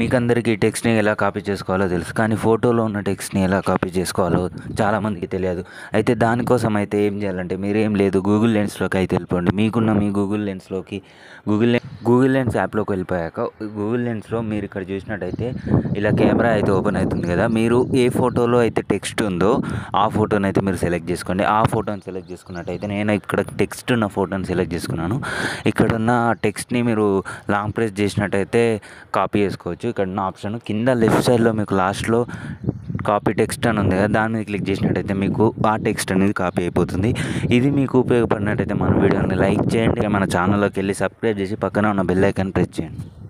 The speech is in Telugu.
మీకు అందరికీ టెక్స్ట్ని ఎలా కాపీ చేసుకోవాలో తెలుసు కానీ ఫోటోలో ఉన్న టెక్స్ట్ని ఎలా కాపీ చేసుకోవాలో చాలామందికి తెలియదు అయితే దానికోసం అయితే ఏం చేయాలంటే మీరు ఏం లేదు గూగుల్ లెన్స్లోకి అయితే వెళ్ళిపోండి మీకున్న మీ గూగుల్ లెన్స్లోకి గూగుల్ లెన్స్ గూగుల్ లెన్స్ యాప్లోకి వెళ్ళిపోయాక గూగుల్ లెన్స్లో మీరు ఇక్కడ చూసినట్టయితే ఇలా కెమెరా అయితే ఓపెన్ అవుతుంది కదా మీరు ఏ ఫోటోలో అయితే టెక్స్ట్ ఉందో ఆ ఫోటోని అయితే మీరు సెలెక్ట్ చేసుకోండి ఆ ఫోటోని సెలెక్ట్ చేసుకున్నట్టయితే నేను ఇక్కడ టెక్స్ట్ ఉన్న ఫోటోని సెలెక్ట్ చేసుకున్నాను ఇక్కడ ఉన్న టెక్స్ట్ని మీరు లాంగ్ ప్రెస్ చేసినట్టయితే కాపీ చేసుకోవచ్చు ఇక్కడ ఉన్న ఆప్షన్ కింద లెఫ్ట్ సైడ్లో మీకు లాస్ట్లో కాపీ టెక్స్ట్ అని ఉంది కదా దాని మీద క్లిక్ చేసినట్టయితే మీకు ఆ టెక్స్ట్ అనేది కాపీ అయిపోతుంది ఇది మీకు ఉపయోగపడినట్టయితే మన వీడియోని లైక్ చేయండి మన ఛానల్లోకి వెళ్ళి సబ్స్క్రైబ్ చేసి పక్కన ఉన్న బెల్ ఐకాన్ ప్రెస్ చేయండి